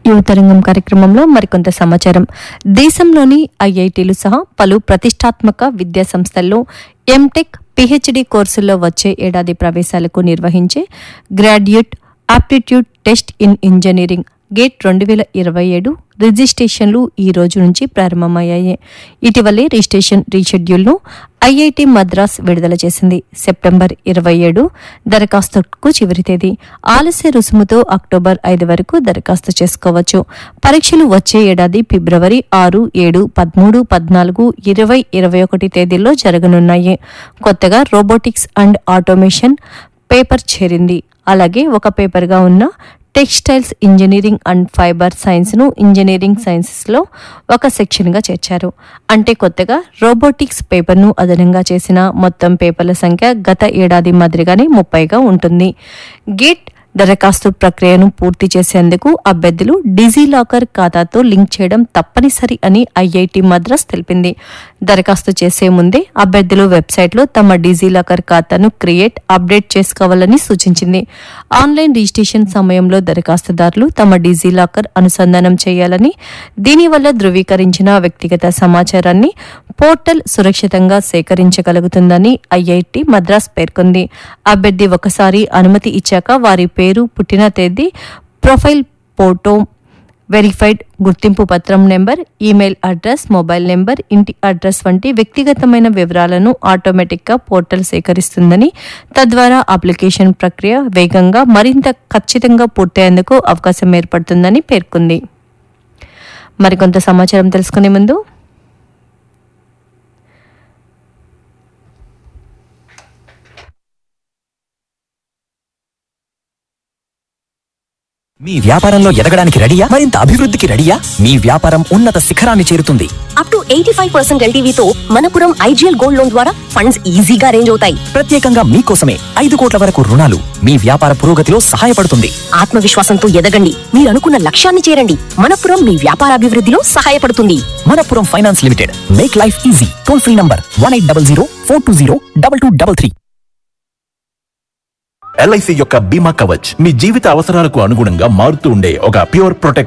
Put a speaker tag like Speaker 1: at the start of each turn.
Speaker 1: యువతరంగం కార్యక్రమంలో మరికొంత సమాచారం దేశంలోని ఐఐటీలు సహా పలు ప్రతిష్టాత్మక విద్యా సంస్థల్లో ఎంటెక్ పిహెచ్డి కోర్సుల్లో వచ్చే ఏడాది ప్రవేశాలకు నిర్వహించే graduate aptitude test in engineering GATE రెండు వేల ఇరవై ఏడు రిజిస్ట్రేషన్లు ఈ రోజు నుంచి ప్రారంభమయ్యాయి ఇటీవలే రిజిస్ట్రేషన్ రీషెడ్యూల్ను ఐఐటి మద్రాస్ విడుదల చేసింది సెప్టెంబర్ ఇరవై ఏడు దరఖాస్తుకు చివరి తేదీ ఆలస్య రుసుముతో అక్టోబర్ ఐదు వరకు దరఖాస్తు చేసుకోవచ్చు పరీక్షలు వచ్చే ఏడాది ఫిబ్రవరి ఆరు ఏడు పదమూడు పద్నాలుగు ఇరవై ఇరవై ఒకటి తేదీల్లో జరగనున్నాయి కొత్తగా రోబోటిక్స్ అండ్ ఆటోమేషన్ పేపర్ చేరింది అలాగే ఒక పేపర్గా ఉన్న టెక్స్టైల్స్ ఇంజనీరింగ్ అండ్ ఫైబర్ సైన్స్ను ఇంజనీరింగ్ సైన్సెస్లో ఒక సెక్షన్గా చేర్చారు అంటే కొత్తగా రోబోటిక్స్ పేపర్ను అదనంగా చేసిన మొత్తం పేపర్ల సంఖ్య గత ఏడాది మాదిరిగానే ముప్పైగా ఉంటుంది గేట్ దరఖాస్తు ప్రక్రియను పూర్తి చేసేందుకు అభ్యర్థులు డిజిలాకర్ ఖాతాతో లింక్ చేయడం తప్పనిసరి అని ఐఐటి మద్రాస్ తెలిపింది దరఖాస్తు చేసే ముందే అభ్యర్థులు వెబ్సైట్లో తమ డిజిలాకర్ ఖాతాను క్రియేట్ అప్డేట్ చేసుకోవాలని సూచించింది ఆన్లైన్ రిజిస్ట్రేషన్ సమయంలో దరఖాస్తుదారులు తమ డిజిలాకర్ అనుసంధానం చేయాలని దీనివల్ల ధృవీకరించిన వ్యక్తిగత సమాచారాన్ని పోర్టల్ సురక్షితంగా సేకరించగలుగుతుందని ఐఐటి మద్రాస్ పేర్కొంది అభ్యర్థి ఒకసారి అనుమతి ఇచ్చాక వారి పేరు పుట్టిన తేదీ ప్రొఫైల్ ఫోటో వెరిఫైడ్ గుర్తింపు పత్రం number email address mobile number ఇంటి అడ్రస్ వంటి వ్యక్తిగతమైన వివరాలను ఆటోమేటిక్గా పోర్టల్ సేకరిస్తుందని తద్వారా అప్లికేషన్ ప్రక్రియ వేగంగా మరింత ఖచ్చితంగా పూర్తయ్యేందుకు అవకాశం ఏర్పడుతుందని పేర్కొంది మరికొంత సమాచారం తెలుసుకునే ముందు
Speaker 2: మీ వ్యాపారంలో ఎదగడానికి రెడీయా మరింత అభివృద్ధికి రెడీయా మీ వ్యాపారం ఉన్నత శిఖరాన్ని చేరుతుంది
Speaker 3: up to eighty five percent ఎల్టీవీతో మనపురం ఐజీఎల్ గోల్డ్ లోన్ ద్వారా ఫండ్స్ ఈజీగా అరేంజ్ అవుతాయి
Speaker 2: ప్రత్యేకంగా మీకోసమే ఐదు కోట్ల వరకు రుణాలు మీ వ్యాపార పురోగతిలో సహాయపడుతుంది
Speaker 3: ఆత్మవిశ్వాసంతో ఎదగండి మీరు అనుకున్న లక్ష్యాన్ని చేరండి మనపురం మీ వ్యాపార అభివృద్ధిలో సహాయపడుతుంది
Speaker 2: Manappuram finance limited make life easy toll free number one eight double zero four two zero double two double three
Speaker 4: LIC యొక్క బీమా కవచ్ మీ జీవిత అవసరాలకు అనుగుణంగా మారుతూ ఉండే ఒక ప్యూర్ ప్రొటెక్ట్